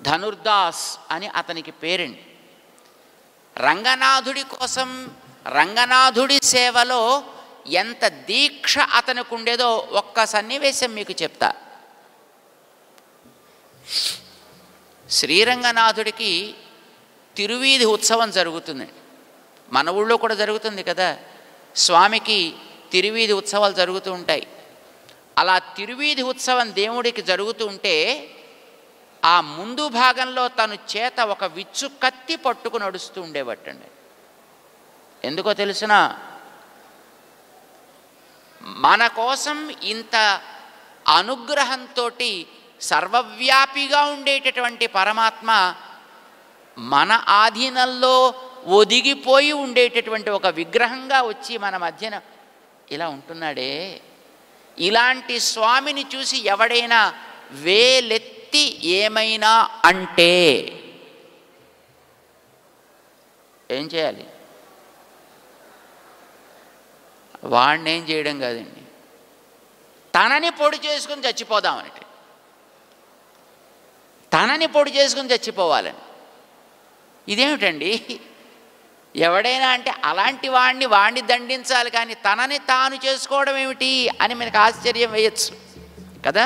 ధనుర్దాస్ అని అతనికి పేరండి రంగనాథుడి కోసం రంగనాథుడి సేవలో ఎంత దీక్ష అతనికి ఉండేదో ఒక్క సన్నివేశం మీకు చెప్తా శ్రీరంగనాథుడికి తిరువీధి ఉత్సవం జరుగుతుందండి మన ఊళ్ళో కూడా జరుగుతుంది కదా స్వామికి తిరువీధి ఉత్సవాలు జరుగుతూ ఉంటాయి అలా తిరువీధి ఉత్సవం దేవుడికి జరుగుతూ ఉంటే ఆ ముందు భాగంలో తను చేత ఒక విచ్చు కత్తి పట్టుకు నడుస్తూ ఉండేవట్టండి ఎందుకో తెలిసిన మన కోసం ఇంత అనుగ్రహంతో సర్వవ్యాపిగా ఉండేటటువంటి పరమాత్మ మన ఆధీనంలో ఒదిగిపోయి ఉండేటటువంటి ఒక విగ్రహంగా వచ్చి మన మధ్యన ఇలా ఉంటున్నాడే ఇలాంటి స్వామిని చూసి ఎవడైనా వేలెత్తి ఏమైనా అంటే ఏం చేయాలి వాడిని ఏం చేయడం కాదండి తనని పొడి చేసుకుని చచ్చిపోదామనట తనని పొడి చేసుకుని చచ్చిపోవాలని ఇదేమిటండి ఎవడైనా అంటే అలాంటి వాడిని వాడిని దండించాలి కానీ తనని తాను చేసుకోవడం ఏమిటి అని మనకు ఆశ్చర్యం వేయచ్చు కదా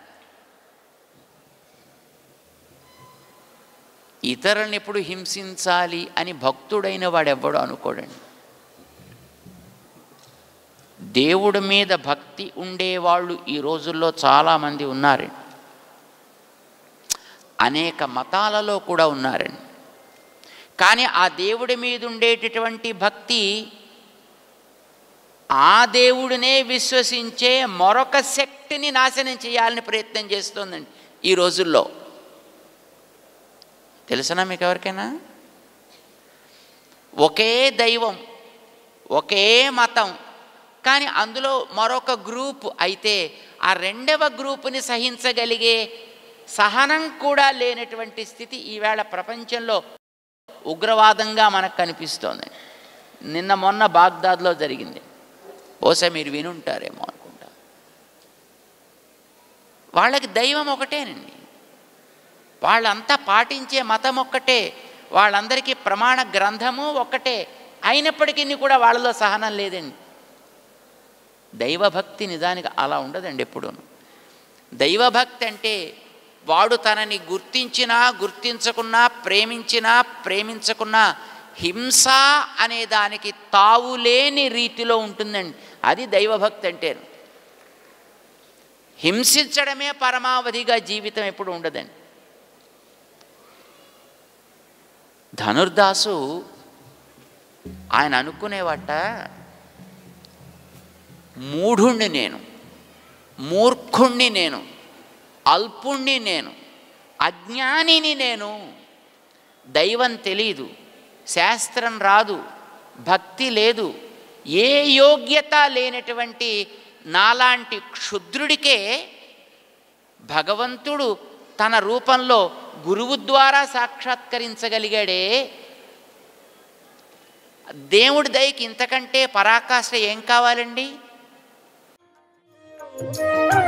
ఇతరులను ఎప్పుడు హింసించాలి అని భక్తుడైన వాడెవ్వడు అనుకోడండి దేవుడి మీద భక్తి ఉండేవాళ్ళు ఈ రోజుల్లో చాలామంది ఉన్నారండి అనేక మతాలలో కూడా ఉన్నారండి కానీ ఆ దేవుడి మీద ఉండేటటువంటి భక్తి ఆ దేవుడినే విశ్వసించే మరొక శక్తిని నాశనం చేయాలని ప్రయత్నం చేస్తోందండి ఈ రోజుల్లో తెలుసనా మీకు ఎవరికైనా ఒకే దైవం ఒకే మతం కానీ అందులో మరొక గ్రూప్ అయితే ఆ రెండవ గ్రూపుని సహించగలిగే సహనం కూడా లేనటువంటి స్థితి ఈవేళ ప్రపంచంలో ఉగ్రవాదంగా మనకు కనిపిస్తోంది నిన్న మొన్న బాగ్దాద్లో జరిగింది బహుశా మీరు వినుంటారేమో అనుకుంటా వాళ్ళకి దైవం ఒకటేనండి వాళ్ళంతా పాటించే మతం ఒక్కటే వాళ్ళందరికీ ప్రమాణ గ్రంథము ఒక్కటే అయినప్పటికీ కూడా వాళ్ళలో సహనం లేదండి దైవభక్తి నిజానికి అలా ఉండదండి ఎప్పుడూ దైవభక్తి అంటే వాడు తనని గుర్తించినా గుర్తించకున్నా ప్రేమించినా ప్రేమించకున్నా హింస అనే దానికి తావులేని రీతిలో ఉంటుందండి అది దైవభక్తి అంటే హింసించడమే పరమావధిగా జీవితం ఎప్పుడు ఉండదండి ధనుర్దాసు ఆయన అనుకునేవాట మూఢుణ్ణి నేను మూర్ఖుణ్ణి నేను అల్పుణ్ణి నేను అజ్ఞానిని నేను దైవం తెలీదు శాస్త్రం రాదు భక్తి లేదు ఏ యోగ్యత లేనటువంటి నాలాంటి క్షుద్రుడికే భగవంతుడు తన రూపంలో గురువు ద్వారా సాక్షాత్కరించగలిగాడే దేవుడి దయకి ఇంతకంటే పరాకాష్ట ఏం కావాలండి thank you